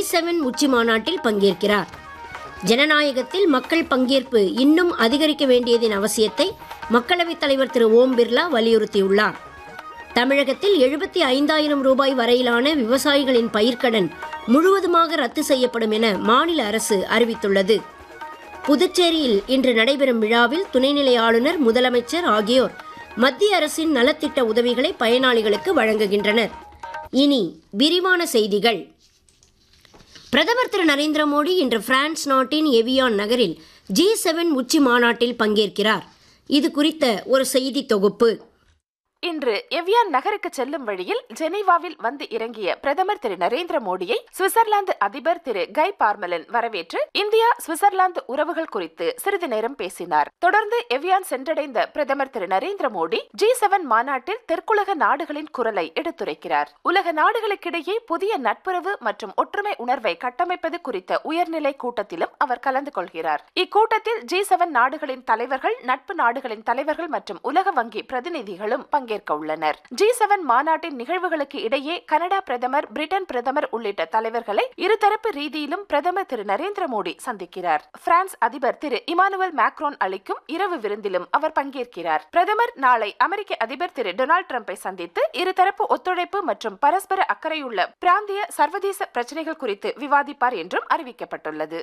seven உச்சி மாநாட்டில் பங்கேற்கிறார் ஜனநாயகத்தில் மக்கள் பங்கேற்பு இன்னும் அதிகரிக்க வேண்டியதின் அவசியத்தை மக்களவைத் தலைவர் திரு ஓம் பிர்லா வலியுறுத்தியுள்ளார் தமிழகத்தில் எழுபத்தி ஐந்தாயிரம் ரூபாய் வரையிலான விவசாயிகளின் பயிர்க்கடன் முழுவதுமாக ரத்து செய்யப்படும் என மாநில அரசு அறிவித்துள்ளது புதுச்சேரியில் இன்று நடைபெறும் விழாவில் துணைநிலை ஆளுநர் முதலமைச்சர் ஆகியோர் மத்திய அரசின் நலத்திட்ட உதவிகளை பயனாளிகளுக்கு வழங்குகின்றனர் இனி விரிவான செய்திகள் பிரதமர் திரு நரேந்திர மோடி இன்று பிரான்ஸ் நாட்டின் எவியான் நகரில் ஜி செவன் உச்சி மாநாட்டில் பங்கேற்கிறார் இது குறித்த ஒரு செய்தி தொகுப்பு இன்று எவ்வியான் நகருக்கு செல்லும் வழியில் ஜெனீவாவில் வந்து இறங்கிய பிரதமர் திரு நரேந்திர மோடியை சுவிட்சர்லாந்து அதிபர் திரு கை பார்மலன் வரவேற்று இந்தியா சுவிட்சர்லாந்து உறவுகள் குறித்து சிறிது நேரம் பேசினார் தொடர்ந்து எவ்வியான் சென்றடைந்த பிரதமர் திரு நரேந்திர மோடி ஜி செவன் மாநாட்டில் தெற்குலக நாடுகளின் குரலை எடுத்துரைக்கிறார் உலக நாடுகளுக்கிடையே புதிய நட்புறவு மற்றும் ஒற்றுமை உணர்வை கட்டமைப்பது குறித்த உயர்நிலை கூட்டத்திலும் அவர் கலந்து கொள்கிறார் இக்கூட்டத்தில் ஜி செவன் நாடுகளின் தலைவர்கள் நட்பு நாடுகளின் தலைவர்கள் மற்றும் உலக வங்கி பிரதிநிதிகளும் பங்கேற்க உள்ளனர் ஜி செவன் மாநாட்டின் நிகழ்வுகளுக்கு இடையே கனடா பிரதமர் பிரிட்டன் பிரதமர் உள்ளிட்ட தலைவர்களை இருதரப்பு ரீதியிலும் பிரதமர் திரு நரேந்திர மோடி சந்திக்கிறார் பிரான்ஸ் அதிபர் திரு இமானுவல் மேக்ரோன் அளிக்கும் இரவு விருந்திலும் அவர் பங்கேற்கிறார் பிரதமர் நாளை அமெரிக்க அதிபர் திரு டொனால்டு டிரம்பை சந்தித்து இருதரப்பு ஒத்துழைப்பு மற்றும் பரஸ்பர அக்கறையுள்ள பிராந்திய சர்வதேச பிரச்சனைகள் குறித்து விவாதிப்பார் என்றும் அறிவிக்கப்பட்டுள்ளது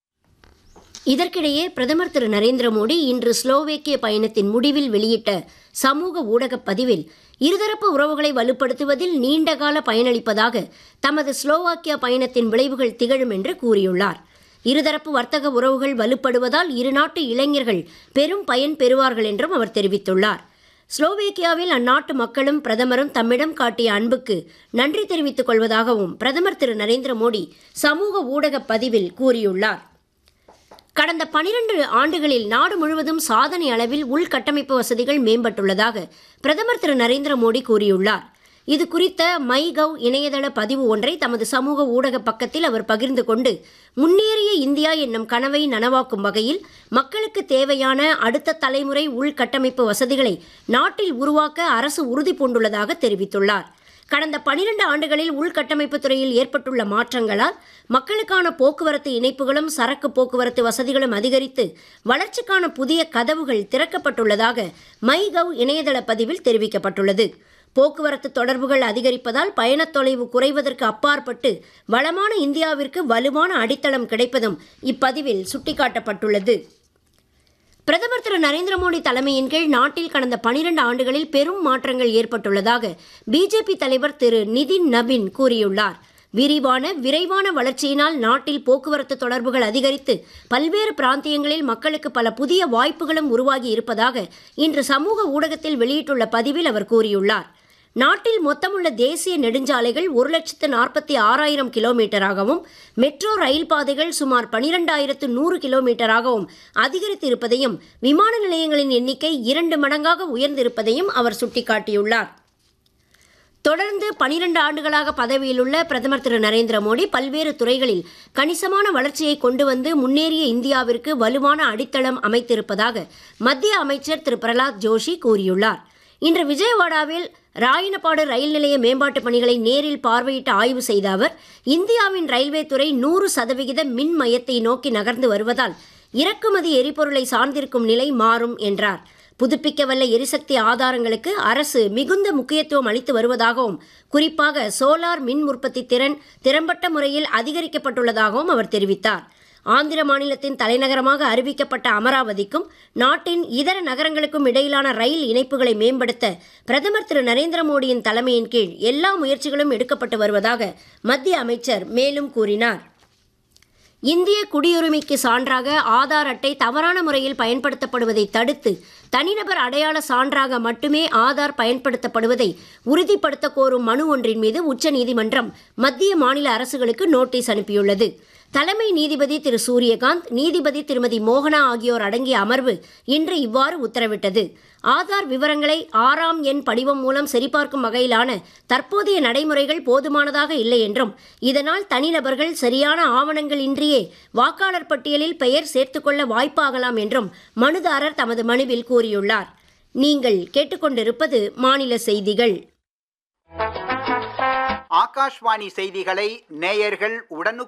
இதற்கிடையே பிரதமர் திரு நரேந்திர மோடி இன்று ஸ்லோவேக்கிய பயணத்தின் முடிவில் வெளியிட்ட சமூக ஊடகப் பதிவில் இருதரப்பு உறவுகளை வலுப்படுத்துவதில் நீண்டகால பயனளிப்பதாக தமது ஸ்லோவாக்கியா பயணத்தின் விளைவுகள் திகழும் என்று கூறியுள்ளார் இருதரப்பு வர்த்தக உறவுகள் வலுப்படுவதால் இருநாட்டு இளைஞர்கள் பெரும் பயன் பெறுவார்கள் என்றும் அவர் தெரிவித்துள்ளார் ஸ்லோவேக்கியாவில் அந்நாட்டு மக்களும் பிரதமரும் தம்மிடம் காட்டிய அன்புக்கு நன்றி தெரிவித்துக் கொள்வதாகவும் பிரதமர் திரு நரேந்திர மோடி சமூக ஊடகப் பதிவில் கூறியுள்ளார் கடந்த பனிரெண்டு ஆண்டுகளில் நாடு முழுவதும் சாதனை அளவில் உள்கட்டமைப்பு வசதிகள் மேம்பட்டுள்ளதாக பிரதமர் திரு நரேந்திர மோடி கூறியுள்ளார் இது குறித்த மை கவ் இணையதள பதிவு ஒன்றை தமது சமூக ஊடக பக்கத்தில் அவர் பகிர்ந்து கொண்டு முன்னேறிய இந்தியா என்னும் கனவை நனவாக்கும் வகையில் மக்களுக்கு தேவையான அடுத்த தலைமுறை உள்கட்டமைப்பு வசதிகளை நாட்டில் உருவாக்க அரசு உறுதி பூண்டுள்ளதாக தெரிவித்துள்ளார் கடந்த பனிரெண்டு ஆண்டுகளில் உள்கட்டமைப்பு துறையில் ஏற்பட்டுள்ள மாற்றங்களால் மக்களுக்கான போக்குவரத்து இணைப்புகளும் சரக்கு போக்குவரத்து வசதிகளும் அதிகரித்து வளர்ச்சிக்கான புதிய கதவுகள் திறக்கப்பட்டுள்ளதாக மை கவ் இணையதள பதிவில் தெரிவிக்கப்பட்டுள்ளது போக்குவரத்து தொடர்புகள் அதிகரிப்பதால் பயணத் தொலைவு குறைவதற்கு அப்பாற்பட்டு வளமான இந்தியாவிற்கு வலுவான அடித்தளம் கிடைப்பதும் இப்பதிவில் சுட்டிக்காட்டப்பட்டுள்ளது பிரதமர் திரு நரேந்திர மோடி தலைமையின் கீழ் நாட்டில் கடந்த பனிரெண்டு ஆண்டுகளில் பெரும் மாற்றங்கள் ஏற்பட்டுள்ளதாக பிஜேபி தலைவர் திரு நிதின் நபின் கூறியுள்ளார் விரிவான விரைவான வளர்ச்சியினால் நாட்டில் போக்குவரத்து தொடர்புகள் அதிகரித்து பல்வேறு பிராந்தியங்களில் மக்களுக்கு பல புதிய வாய்ப்புகளும் உருவாகி இருப்பதாக இன்று சமூக ஊடகத்தில் வெளியிட்டுள்ள பதிவில் அவர் கூறியுள்ளார் நாட்டில் மொத்தமுள்ள தேசிய நெடுஞ்சாலைகள் ஒரு லட்சத்து நாற்பத்தி ஆறாயிரம் கிலோமீட்டராகவும் மெட்ரோ ரயில் பாதைகள் சுமார் பனிரெண்டாயிரத்து நூறு கிலோமீட்டராகவும் அதிகரித்திருப்பதையும் விமான நிலையங்களின் எண்ணிக்கை இரண்டு மடங்காக உயர்ந்திருப்பதையும் அவர் சுட்டிக்காட்டியுள்ளார் தொடர்ந்து பனிரெண்டு ஆண்டுகளாக பதவியிலுள்ள பிரதமர் திரு நரேந்திர மோடி பல்வேறு துறைகளில் கணிசமான வளர்ச்சியை கொண்டு வந்து முன்னேறிய இந்தியாவிற்கு வலுவான அடித்தளம் அமைத்திருப்பதாக மத்திய அமைச்சர் திரு பிரலாத் ஜோஷி கூறியுள்ளார் இன்று விஜயவாடாவில் ராயனபாடு ரயில் நிலைய மேம்பாட்டுப் பணிகளை நேரில் பார்வையிட்டு ஆய்வு செய்த அவர் இந்தியாவின் ரயில்வே துறை நூறு சதவிகித மின் மையத்தை நோக்கி நகர்ந்து வருவதால் இறக்குமதி எரிபொருளை சார்ந்திருக்கும் நிலை மாறும் என்றார் புதுப்பிக்கவல்ல எரிசக்தி ஆதாரங்களுக்கு அரசு மிகுந்த முக்கியத்துவம் அளித்து வருவதாகவும் குறிப்பாக சோலார் மின் உற்பத்தி திறன் திறம்பட்ட முறையில் அதிகரிக்கப்பட்டுள்ளதாகவும் அவர் தெரிவித்தார் ஆந்திர மாநிலத்தின் தலைநகரமாக அறிவிக்கப்பட்ட அமராவதிக்கும் நாட்டின் இதர நகரங்களுக்கும் இடையிலான ரயில் இணைப்புகளை மேம்படுத்த பிரதமர் திரு நரேந்திர மோடியின் தலைமையின் கீழ் எல்லா முயற்சிகளும் எடுக்கப்பட்டு வருவதாக மத்திய அமைச்சர் மேலும் கூறினார் இந்திய குடியுரிமைக்கு சான்றாக ஆதார் அட்டை தவறான முறையில் பயன்படுத்தப்படுவதை தடுத்து தனிநபர் அடையாள சான்றாக மட்டுமே ஆதார் பயன்படுத்தப்படுவதை உறுதிப்படுத்த கோரும் மனு ஒன்றின் மீது உச்சநீதிமன்றம் மத்திய மாநில அரசுகளுக்கு நோட்டீஸ் அனுப்பியுள்ளது தலைமை நீதிபதி திரு சூரியகாந்த் நீதிபதி திருமதி மோகனா ஆகியோர் அடங்கிய அமர்வு இன்று இவ்வாறு உத்தரவிட்டது ஆதார் விவரங்களை ஆறாம் எண் படிவம் மூலம் சரிபார்க்கும் வகையிலான தற்போதைய நடைமுறைகள் போதுமானதாக இல்லை என்றும் இதனால் தனிநபர்கள் சரியான ஆவணங்கள் இன்றியே வாக்காளர் பட்டியலில் பெயர் சேர்த்துக்கொள்ள வாய்ப்பாகலாம் என்றும் மனுதாரர் தமது மனுவில் கூறியுள்ளார் நீங்கள் கேட்டுக்கொண்டிருப்பது மாநில செய்திகள் ஆகாஷ்வாணி செய்திகளை நேயர்கள் உடனுக்குடன்